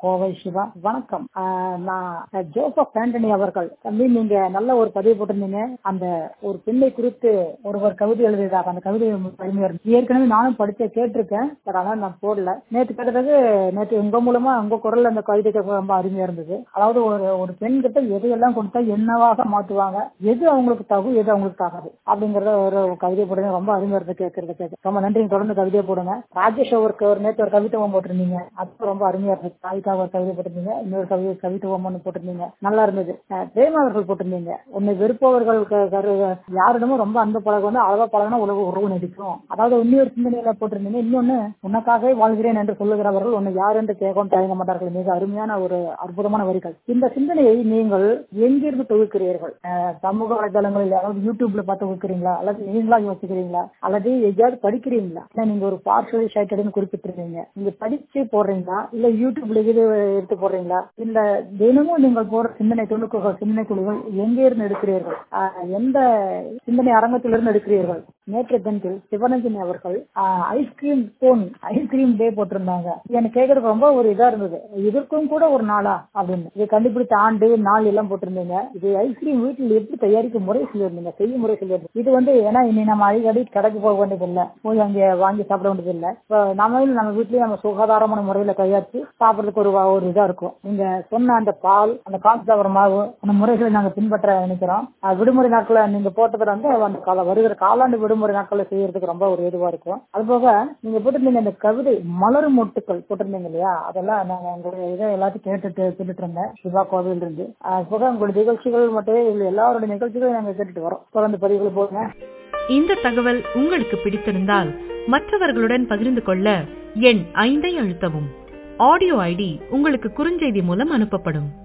கோவை சிவா வணக்கம் ஆஹ் நான் ஜோசப் ஆண்டனி அவர்கள் தம்பி நீங்க நல்ல ஒரு பதிவு போட்டிருந்தீங்க அந்த ஒரு பெண்ணை குறித்து ஒருவர் கவிதை எழுதியதாக அந்த கவிதை அருமையா இருந்துச்சு ஏற்கனவே நானும் படிச்ச கேட்டிருக்கேன் பட் ஆனால் நான் போடல நேற்று கேட்டதுக்கு நேற்று உங்க மூலமா உங்க குரல்ல அந்த கவிதை கேட்க ரொம்ப அருமையா இருந்தது அதாவது ஒரு ஒரு பெண் கிட்ட எதையெல்லாம் கொடுத்தா என்னவாக மாத்துவாங்க எது அவங்களுக்கு தகும் எது அவங்களுக்கு தகாது அப்படிங்கறத ஒரு கவிதை போடுங்க ரொம்ப அருமையா இருந்து கேட்கறது கேட்க ரொம்ப நன்றி தொடர்ந்து கவிதையை போடுங்க ராஜேஷ் அவருக்கு ஒரு நேற்று ஒரு கவித்துவம் போட்டிருந்தீங்க அது ரொம்ப அருமையா இருந்துச்சு தாய்க்காக ஒரு கவிதை போட்டிருந்தீங்க இன்னொரு கவிதை கவித்துவம் ஒன்று போட்டிருந்தீங்க நல்லா இருந்தது அஹ் பிரேமா அவர்கள் போட்டிருந்தீங்க உன்னை வெறுப்பவர்கள் க- கரு- யாரிடமும் ரொம்ப அன்பு பழக வந்து அளவா பழகினா உலக உறவு நடிக்கும் அதாவது இன்னொரு சிந்தனையில போட்டிருந்தீங்க இன்னொன்னு உனக்காகவே வாழ்கிறேன் என்று சொல்லுகிறவர்கள் உன்னை யார் என்று கேட்கவும் தயங்க மாட்டார்கள் மிக அருமையான ஒரு அற்புதமான வரிகள் இந்த சிந்தனையை நீங்கள் எங்கிருந்து தொகுக்கிறீர்கள் அஹ் சமூக வலைதளங்களில் அதாவது யூடியூப்ல பார்த்து தொகுக்கிறீங்களா அல்லது நீங்களா யோசிக்கிறீங்களா அல்லது எங்கேயாவது படிக்கிறீங்களா இல்ல நீங்க ஒரு பார்சல் ஷைட்டட்னு குறிப்பிட்டிருந்தீங்க நீங்க படிச்சு போடுறீங்களா இல்ல யூடியூப்ல இது எடுத்து போடுறீங்களா இல்ல தினமும் நீங்கள் போடுற சிந்தனை துணுக்குகள் சிந்தனை குழுக்கள் எங்க இருந்து எடுக்கிறீர்கள் ஆஹ் எந்த சிந்தனை அரங்கத்திலிருந்து எடுக்கிறீர்கள் நேற்று தினத்தில் சிவரஞ்சனி அவர்கள் ஐஸ்கிரீம் போன் ஐஸ்கிரீம் டே போட்டிருந்தாங்க எனக்கு கேட்கறதுக்கு ரொம்ப ஒரு இதா இருந்தது இதற்கும் கூட ஒரு நாளா அப்படின்னு இது கண்டுபிடித்த ஆண்டு நாள் எல்லாம் போட்டிருந்தீங்க இது ஐஸ்கிரீம் வீட்டில் எப்படி தயாரிக்கும் முறை சொல்லியிருந்தீங்க செய்யும் முறை சொல்லியிருந்தீங்க இது வந்து ஏன்னா இனி நம்ம அடிக்கடி கடைக்கு போக வேண்டியது இல்லை போய் அங்கே வாங்கி சாப்பிட வேண்டியது இல்லை இப்போ நம்ம நம்ம வீட்லயே நம்ம சுகாதாரமான முறையில தயாரிச்சு சாப்பிடுறதுக்கு ஒரு வ- ஒரு இதா இருக்கும் நீங்க சொன்ன அந்த பால் அந்த கான்ஃபிளவர் மாவு அந்த முறைகளை நாங்க பின்பற்ற நினைக்கிறோம் அஹ் விடுமுறை நாட்களை நீங்க போட்டதுல வந்து அந்த கால வருகிற காலாண்டு விடுமுறை நாட்களை செய்யறதுக்கு ரொம்ப ஒரு இதுவா இருக்கும் அது போக நீங்க போட்டிருந்தீங்க இந்த கவிதை மலரும் மொட்டுக்கள் போட்டிருந்தீங்க இல்லையா அதெல்லாம் நாங்க உங்களுடைய இதை எல்லாத்தையும் கேட்டுட்டு கேட்டுட்டு இருந்தேன் சிவா கோவில் இருந்து அது போக உங்களுடைய நிகழ்ச்சிகள் மட்டும் இல்லை எல்லாருடைய நிகழ்ச்சிகளும் நாங்க கேட்டுட்டு வரோம் தொடர்ந்து பதிவுகள் போடுங்க இந்த தகவல் உங்களுக்கு பிடித்திருந்தால் மற்றவர்களுடன் பகிர்ந்து கொள்ள எண் ஐந்தை அழுத்தவும் ஆடியோ ஐடி உங்களுக்கு குறுஞ்செய்தி மூலம் அனுப்பப்படும்